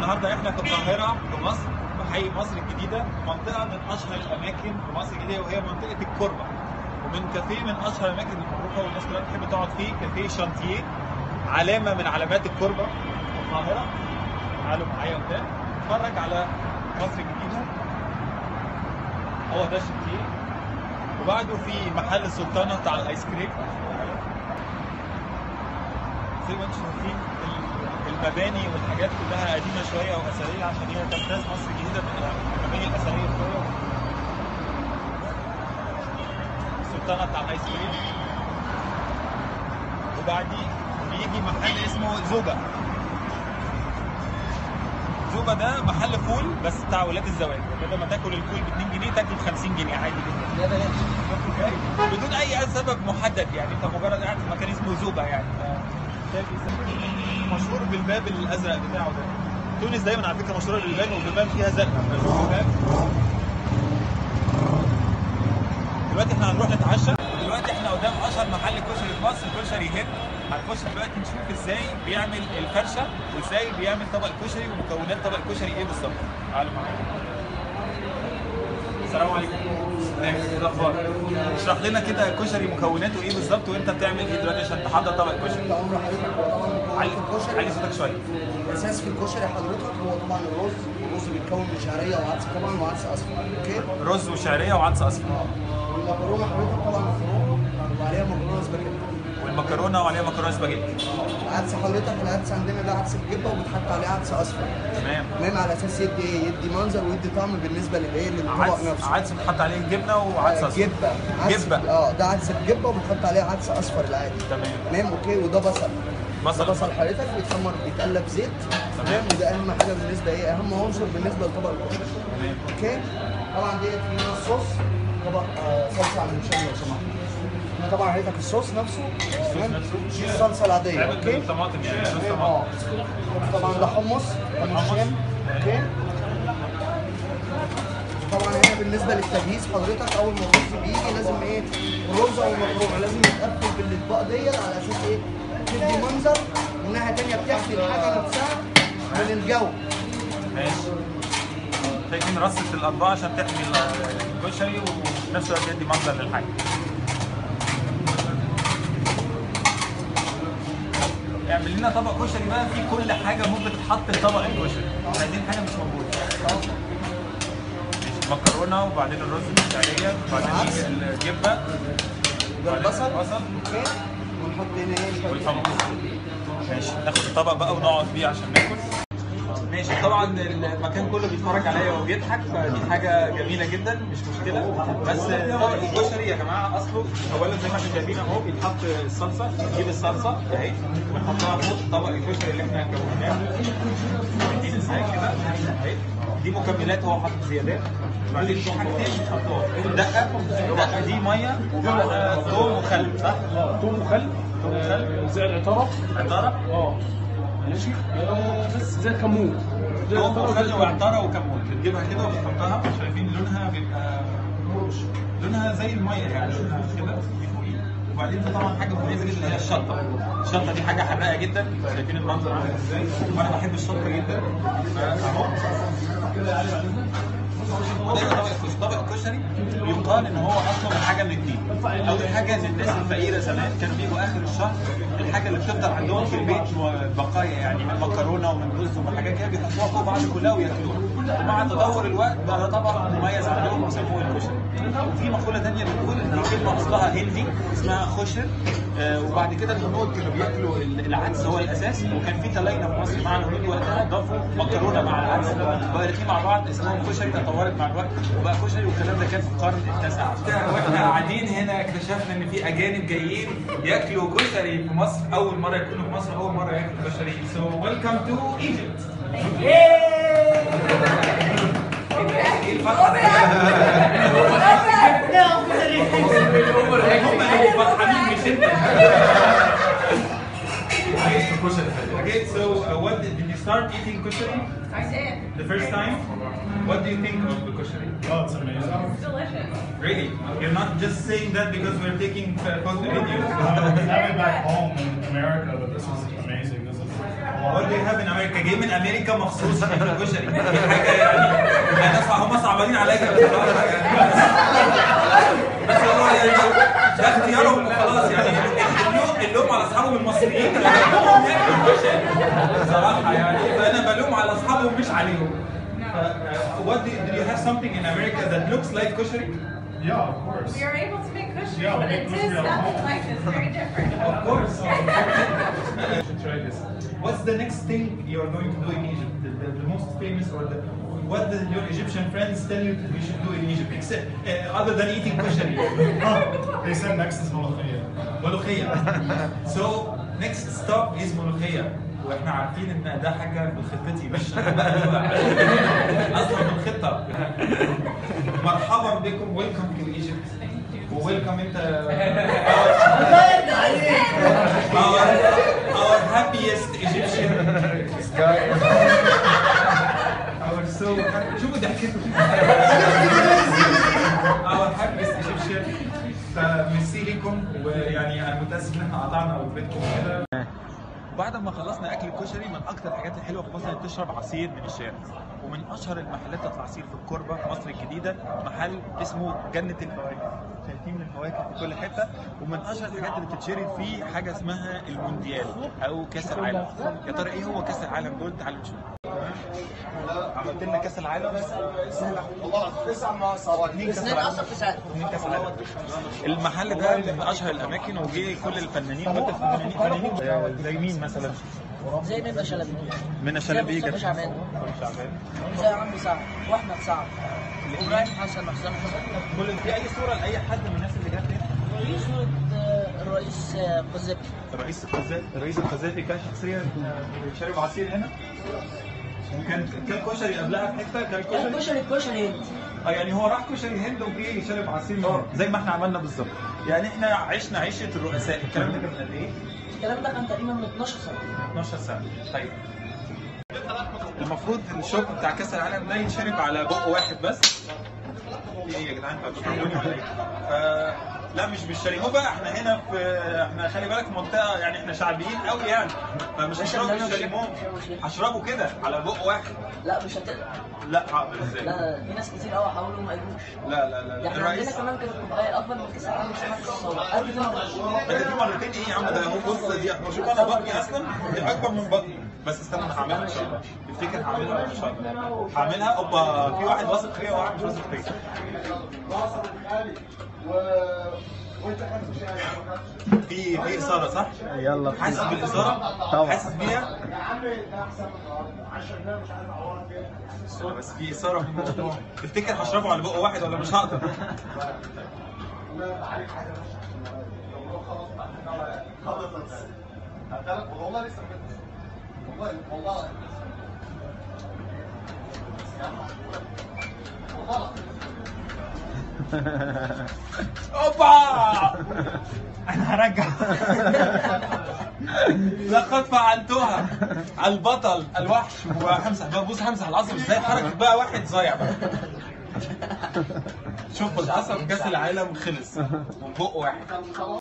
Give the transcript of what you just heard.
النهارده احنا في القاهره في مصر في حي مصر الجديده منطقه من اشهر الاماكن في مصر الجديده وهي منطقه الكوربه ومن كافيه من اشهر الاماكن المعروفه والناس كلها بتحب تقعد فيه كافيه شانتيه علامه من علامات الكوربه في القاهره تعالوا معايا قدام اتفرج على مصر الجديده هو ده شانتيه وبعده في محل السلطانه بتاع الايس كريم زي ما انتم شايفين المباني والحاجات كلها قديمه شويه واثريه عشان هي تمتاز مصر الجديده بالمباني الاثريه شويه السلطانه بتاع الايس كريم وبعديه بيجي محل اسمه زوبا زوبا ده محل فول بس بتاع ولاد الزواج بدل ما تاكل الفول ب 2 جنيه تاكل ب 50 جنيه عادي جدا بدون اي سبب محدد يعني انت مجرد قاعد في مكان اسمه زوبا يعني مشهور بالباب الازرق بتاعه ده تونس دايما على فكره مشهوره بالبيبان والبيبان فيها زرقاء الباب دلوقتي احنا هنروح نتعشى دلوقتي احنا قدام اشهر محل كشري في مصر كشري هند هنخش دلوقتي نشوف ازاي بيعمل الفرشه وازاي بيعمل طبق الكشري ومكونات طبق الكشري ايه بالظبط تعالوا معايا السلام عليكم ايه الاخبار اشرح لنا كده الكشري مكوناته ايه بالظبط وانت بتعمل ايه دلوقتي عشان تحضر طبق الكشري عمر حضرتك هو طبعا علي مكون في علي الكشري صوتك شويه الاساس في الكشري حضرتك هو طبعا الرز الرز بيتكون من شعريه وعدس طبعا وعدس اصفر اوكي رز وشعريه وعدس اصفر والمكرونه حضرتك طبعا مفروم وعليها مكرونه سباجيتي والمكرونه وعليها مكرونه سباجيتي العدس حضرتك العدس عندنا ده عدس بجبه وبتحط عليه عدس اصفر تمام تمام على اساس يدي ايه يدي منظر ويدي طعم بالنسبه للايه للطبق عدس نفسه عدس بتحط عليه جبنه وعدس اصفر جبه عدس جبة. اه ده عدس بجبه وبتحط عليه عدس اصفر العادي تمام تمام اوكي وده بصل بصل. ده بصل حضرتك بيتحمر بيتقلب زيت تمام وده اهم حاجه بالنسبه ايه اهم عنصر بالنسبه لطبق الكشري تمام اوكي طبعا ديت في هنا الصوص طبق آه، صلصه على المشاوي لو سمحت طبعا حضرتك الصوص نفسه تمام نفسه. دي الصلصه العاديه لعبت اوكي بالطماطم يعني صوص تمام، طماطم اه طبعا ده حمص حمص شام اوكي طبعا هنا بالنسبه للتجهيز حضرتك اول ما الرز بيجي لازم ايه الرز او المكرونه لازم يتقفل بالاطباق ديت على اساس ايه تدي منظر ومن ناحيه ثانيه بتحكي الحاجه نفسها من الجو ماشي شايفين رصة الأطباق عشان تحمي ال- الكشري وفي نفس الوقت يدي منظر للحاجة اعمل لنا طبق كشري بقى فيه كل حاجة ممكن تتحط في طبق الكشري مش عايزين حاجة مش موجودة ماشي مكرونة وبعدين الرز بالشعرية وبعدين العدس. يجي الجبة ده وبعدين البصل البصل اوكي ونحط هنا ايه شويه والحمص ماشي ناخد الطبق بقى ونقعد بيه عشان ناكل ماشي طبعا المكان كله بيتفرج عليا وبيضحك فدي حاجه جميله جدا مش مشكله بس طبق الكشري يا جماعه اصله اولا زي ما احنا شايفين اهو بيتحط الصلصه نجيب الصلصه اهي ونحطها فوق طبق الكشري اللي احنا كوناه شايفين ازاي كده اهي دي مكملات هو حاطط زيادات وبعدين في حاجتين بيتحطوها الدقه الدقه دي ميه ومعاها ثوم وخل صح؟ ثوم وخل ثوم وخل زي العطاره عطاره اه ماشي بس زي الكمون زي ثوم العطاره وخل وعطاره وكمون بتجيبها كده وبتحطها شايفين لونها بيبقى لونها زي الميه يعني لونها كده دي فوقيه وبعدين في طبعا حاجه مميزه جدا اللي هي الشطه الشطه دي حاجه حراقه جدا شايفين المنظر عامل ازاي وانا بحب الشطه جدا فاهو ودايما طبق الكشري طبق الكشري يقال ان هو اصلا من حاجه من اتنين اول حاجه ان الناس الفقيره زمان كانوا بيجوا اخر الشهر الحاجه اللي بتفضل عندهم في البيت بقايا يعني من مكرونه ومن رز ومن حاجات كده بيحطوها فوق بعض كلها وياكلوها ومع تطور الوقت بقى ده طبق مميز عندهم وسموه الكشري وفي مقوله ثانيه بتقول ان الكلمه اصلها هندي اسمها خشر آه، وبعد كده الهنود كانوا بياكلوا العدس هو الاساس وكان في تلاينه في مصر مع الهنود وقتها ضافوا مكرونه مع العدس بقى الاثنين مع بعض اسمهم كشري تطورت مع الوقت وبقى كشري والكلام ده كان في القرن التاسع عشر واحنا قاعدين هنا اكتشفنا ان في اجانب جايين ياكلوا كشري في مصر اول مره يكونوا في مصر اول مره ياكلوا كشري سو ويلكم تو ايجيبت ايه الفرحه هم اللي فرحانين مش انت Okay, so uh, what did, did you start eating kushari I did. the first time? What do you think of the kushari? Oh, it's amazing. It's delicious. Really? You're not just saying that because we're taking uh, photo videos. I have it back home in America, but this is amazing. This is a lot What do you have in America? جاي من امريكا مخصوص عشان الكشري دي حاجه يعني انا صع- هم صعبانين عليا بصراحه يعني بس هو يعني ده اختيارهم وخلاص يعني اللوم اللوم على اصحابهم المصريين هم ياكلوا كشري بصراحه يعني فانا بلوم على اصحابهم مش عليهم ف- What do you, do you have something in America that looks like kosher? Yeah, of course. We are able to make kosher, Yeah, we but make it kosher is at nothing home. like this. Very different. Of course. You should try this. What's the next thing you are going to do in Egypt? The, the, the most famous or the what does your Egyptian friends tell you that you should do in Egypt, except uh, other than eating kushari? Oh, they said next is Molokhia. ملوخية. So next stop is ملوخية. واحنا عارفين ان ده حاجه من خطتي مش أنا بقى اصلا من الخطه مرحبا بكم ويلكم تو ايجيبت وويلكم انت our, our happiest Egyptian our so happy شوفوا ضحكته our happiest Egyptian فميرسي لكم ويعني انا متاسف ان احنا قطعنا وجبتكم كده بعد ما خلصنا اكل الكشري من اكتر الحاجات الحلوه في مصر انك تشرب عصير من الشارع ومن اشهر المحلات بتاعت العصير في الكوربه في مصر الجديده محل اسمه جنه الفواكه شايفين الفواكه في كل حته ومن اشهر الحاجات اللي بتتشرب فيه حاجه اسمها المونديال او كاس العالم يا ترى ايه هو كاس العالم دول تعالوا نشوف عملت لنا كاس العالم اتنين كاس العالم اتنين كاس العالم المحل ده من اشهر الاماكن وجه كل الفنانين قلت الفنانين فنانين زي مين مثلا زي منى شلبي منى شلبي زي جت مصطفى شعبان مصطفى شعبان زي عمرو سعد واحمد سعد وابراهيم حسن وحسام حسن كل في اي صوره لاي حد من الناس اللي جت هنا في صورة آه، الرئيس آه، قذافي الرئيس القذافي الرئيس القذافي كان شخصيا شارب عصير هنا وكان كان كشري قبلها في حته كان كشري الكشري الكشري هند اه يعني هو راح كشري هند وجه شرب عصير من هنا، زي ما احنا عملنا بالظبط يعني احنا عشنا عيشه الرؤساء الكلام ده كان من قد ايه؟ الكلام ده كان تقريبا من 12 سنة 12 سنه طيب المفروض الشوك بتاع كاس العالم ده يتشرب على بق واحد بس في ايه يا جدعان انتوا هتضربوني ولا ايه؟ ف... لا مش بالشريمو بقى احنا هنا في احنا خلي بالك منطقه يعني احنا شعبيين قوي يعني فمش هشربه بالشريمو هشربه كده على بق واحد لا مش هتقدر لا هعمل ازاي؟ لا في ناس كتير قوي حاولوا وما قدروش لا لا لا, ده لا. احنا عندنا الرئيس كمان كانت الطبيعية أكبر من كأس العالم سنة في الصورة قد كده مرة. ده دي مرتين ايه يا عم ده هو بص دي احنا شوف انا بطني اصلا دي اكبر من بطني بس استنى انا هعملها ان شاء الله تفتكر هعملها ان شاء الله هعملها اوبا في واحد واثق فيا وواحد مش واثق فيا في في اثاره صح؟ يلا حاسس بالاثاره؟ طبعا حاسس بيها؟ بس في اثاره في الموضوع تفتكر هشربه على بق واحد ولا مش هقدر؟ اوبا انا هرجع لقد فعلتها البطل الوحش وهمسح بقى بص همسح العصب ازاي حركه بقى واحد ضايع بقى شوف العصب كاس العالم خلص من بق واحد